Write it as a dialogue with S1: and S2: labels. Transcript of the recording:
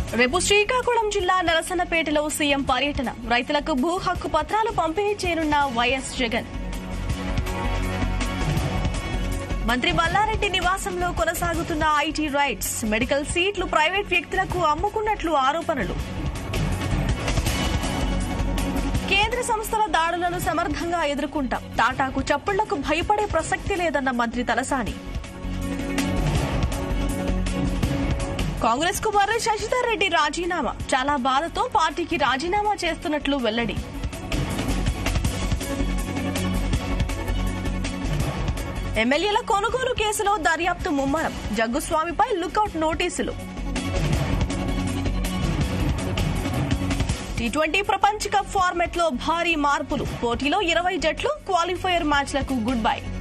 S1: రేపు శ్రీకాకుళం జిల్లా నరసన్నపేటలో సీఎం పర్యటన రైతులకు భూ హక్కు పత్రాలు పంపిణీ చేయనున్న వైఎస్ జగన్ మంత్రి మల్లారెడ్డి నివాసంలో కొనసాగుతున్న ఐటీ రైట్స్ మెడికల్ సీట్లు ప్రైవేట్ వ్యక్తులకు అమ్ముకున్నట్లు ఆరోపణలు కేంద్ర సంస్థల దాడులను సమర్థంగా ఎదుర్కొంటాం టాటాకు చప్పుళ్లకు భయపడే ప్రసక్తి లేదన్న మంత్రి తలసాని కాంగ్రెస్ కు మర్రి శశిధర్ రెడ్డి రాజీనామా చాలా బాధతో పార్టీకి రాజీనామా చేస్తున్నట్లు వెల్లడి ఎమ్మెల్యేల కొనుగోలు కేసులో దర్యాప్తు ముమ్మరం జగ్గుస్వామిపై లుకౌట్ నోటీసులు టీ ట్వంటీ ప్రపంచ కప్ ఫార్మెట్ లో భారీ మార్పులు పోటీలో ఇరవై జట్లు క్వాలిఫైయర్ మ్యాచ్లకు గుడ్ బై